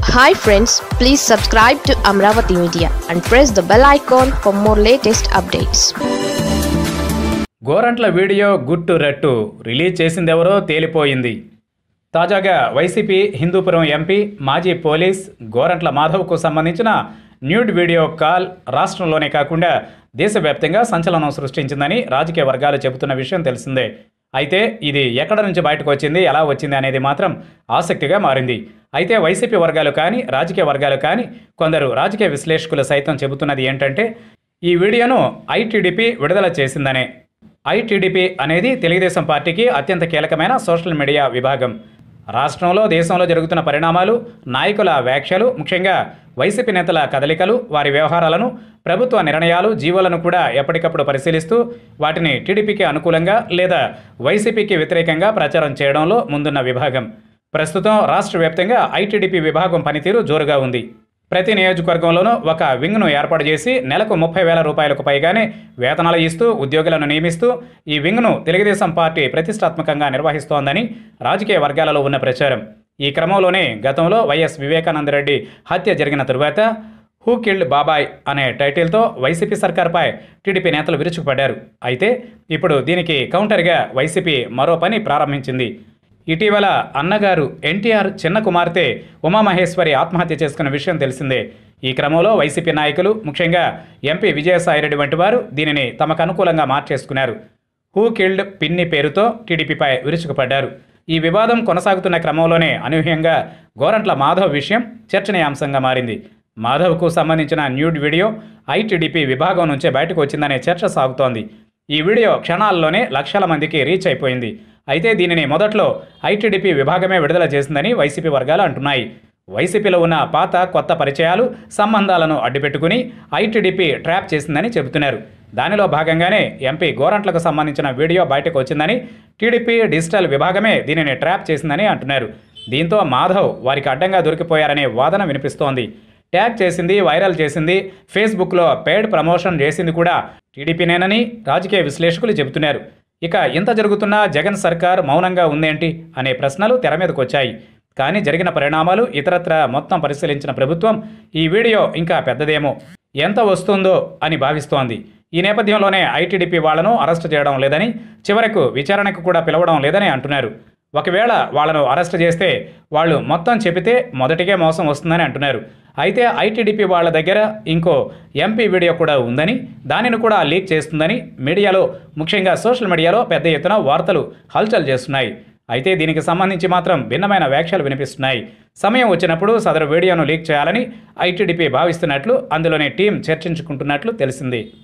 hi friends please subscribe to Amaravati media and press the bell icon for more latest updates Gorantla video గుట్టు రట్టు release చేసిందెవరో తేలిపోయింది తాజాగా YCP Hindupuram MP మాజీ police Gorantla మాధవ్కు సంబంధించిన న్యూడ్ వీడియో కాల్ రాష్ట్రంలోనే కాకుండా దేశవ్యాప్తంగా సంచలనం సృష్టించిందని రాజకీయ వర్గాలు చెబుతున్న విషయం తెలిసిందే అయితే ఇది ఎక్కడ నుంచి బయటకు వచ్చింది ఎలా వచ్చింది అనేది మాత్రం ఆసక్తిగా మారింది అయితే వైసీపీ వర్గాలు కానీ రాజకీయ వర్గాలు కానీ కొందరు రాజకీయ విశ్లేషకులు సైతం చెబుతున్నది ఏంటంటే ఈ వీడియోను ఐటీడీపీ విడుదల చేసిందనే ఐటీడీపీ అనేది తెలుగుదేశం పార్టీకి అత్యంత కీలకమైన సోషల్ మీడియా విభాగం రాష్ట్రంలో దేశంలో జరుగుతున్న పరిణామాలు నాయకుల వ్యాఖ్యలు ముఖ్యంగా వైసీపీ నేతల కదలికలు వారి వ్యవహారాలను ప్రభుత్వ నిర్ణయాలు జీవోలను కూడా ఎప్పటికప్పుడు పరిశీలిస్తూ వాటిని టీడీపీకి అనుకూలంగా లేదా వైసీపీకి వ్యతిరేకంగా ప్రచారం చేయడంలో ముందున్న విభాగం ప్రస్తుతం రాష్ట్ర వ్యాప్తంగా ఐటీడీపీ విభాగం పనితీరు జోరుగా ఉంది ప్రతి నియోజకవర్గంలోనూ ఒక వింగ్ను ఏర్పాటు చేసి నెలకు ముప్పై వేల రూపాయలకు పైగానే వేతనాలు ఇస్తూ ఉద్యోగులను నియమిస్తూ ఈ వింగ్ను తెలుగుదేశం పార్టీ ప్రతిష్టాత్మకంగా నిర్వహిస్తోందని రాజకీయ వర్గాలలో ఉన్న ప్రచారం ఈ క్రమంలోనే గతంలో వైఎస్ వివేకానందరెడ్డి హత్య జరిగిన తరువాత హూ కిల్డ్ బాబాయ్ అనే టైటిల్తో వైసీపీ సర్కార్పై టీడీపీ నేతలు విరుచుకుపడ్డారు అయితే ఇప్పుడు దీనికి కౌంటర్గా వైసీపీ మరో పని ప్రారంభించింది ఇటీవల అన్నగారు ఎన్టీఆర్ చిన్న కుమార్తె ఉమామహేశ్వరి ఆత్మహత్య చేసుకున్న విషయం తెలిసిందే ఈ క్రమంలో వైసీపీ నాయకులు ముఖ్యంగా ఎంపీ విజయసాయిరెడ్డి వంటి వారు దీనిని తమకు అనుకూలంగా మార్చేసుకున్నారు హూ కిల్డ్ పిన్ని పేరుతో టీడీపీపై విరుచుకుపడ్డారు ఈ వివాదం కొనసాగుతున్న క్రమంలోనే అనూహ్యంగా గోరంట్ల మాధవ్ విషయం చర్చనీయాంశంగా మారింది మాధవ్కు సంబంధించిన న్యూడ్ వీడియో ఐటీడీపీ విభాగం నుంచే బయటకు వచ్చిందనే చర్చ సాగుతోంది ఈ వీడియో క్షణాల్లోనే లక్షల మందికి రీచ్ అయిపోయింది అయితే దీనిని మొదట్లో ఐటీడీపీ విభాగమే విడుదల చేసిందని వైసీపీ వర్గాలు అంటున్నాయి వైసీపీలో ఉన్న పాత కొత్త పరిచయాలు సంబంధాలను అడ్డుపెట్టుకుని ఐటీడీపీ ట్రాప్ చేసిందని చెబుతున్నారు దానిలో భాగంగానే ఎంపీ గోరంట్లకు సంబంధించిన వీడియో బయటకు వచ్చిందని టీడీపీ డిజిటల్ విభాగమే దీనిని ట్రాప్ చేసిందని అంటున్నారు దీంతో మాధవ్ వారికి అడ్డంగా దొరికిపోయారనే వాదన వినిపిస్తోంది ట్యాగ్ చేసింది వైరల్ చేసింది ఫేస్బుక్లో పెయిడ్ ప్రమోషన్ చేసింది కూడా టీడీపీనేనని రాజకీయ విశ్లేషకులు చెబుతున్నారు ఇక ఇంత జరుగుతున్నా జగన్ సర్కార్ మౌనంగా ఉందేంటి అనే ప్రశ్నలు తెర మీదకు వచ్చాయి కానీ జరిగిన పరిణామాలు ఇతరత్ర మొత్తం పరిశీలించిన ప్రభుత్వం ఈ వీడియో ఇంకా పెద్దదేమో ఎంత వస్తుందో అని భావిస్తోంది ఈ నేపథ్యంలోనే ఐటీడీపీ వాళ్లను అరెస్టు చేయడం లేదని చివరకు విచారణకు కూడా పిలవడం లేదని అంటున్నారు ఒకవేళ వాళ్ళను అరెస్ట్ చేస్తే వాళ్ళు మొత్తం చెబితే మొదటికే మోసం వస్తుందని అంటున్నారు అయితే ఐటీడీపీ వాళ్ళ దగ్గర ఇంకో ఎంపీ వీడియో కూడా ఉందని దానిని కూడా లీక్ చేస్తుందని మీడియాలో ముఖ్యంగా సోషల్ మీడియాలో పెద్ద ఎత్తున వార్తలు హల్చల్ చేస్తున్నాయి అయితే దీనికి సంబంధించి మాత్రం భిన్నమైన వ్యాఖ్యలు వినిపిస్తున్నాయి సమయం వచ్చినప్పుడు సదరు వీడియోను లీక్ చేయాలని ఐటీడీపీ భావిస్తున్నట్లు అందులోని టీం చర్చించుకుంటున్నట్లు తెలిసింది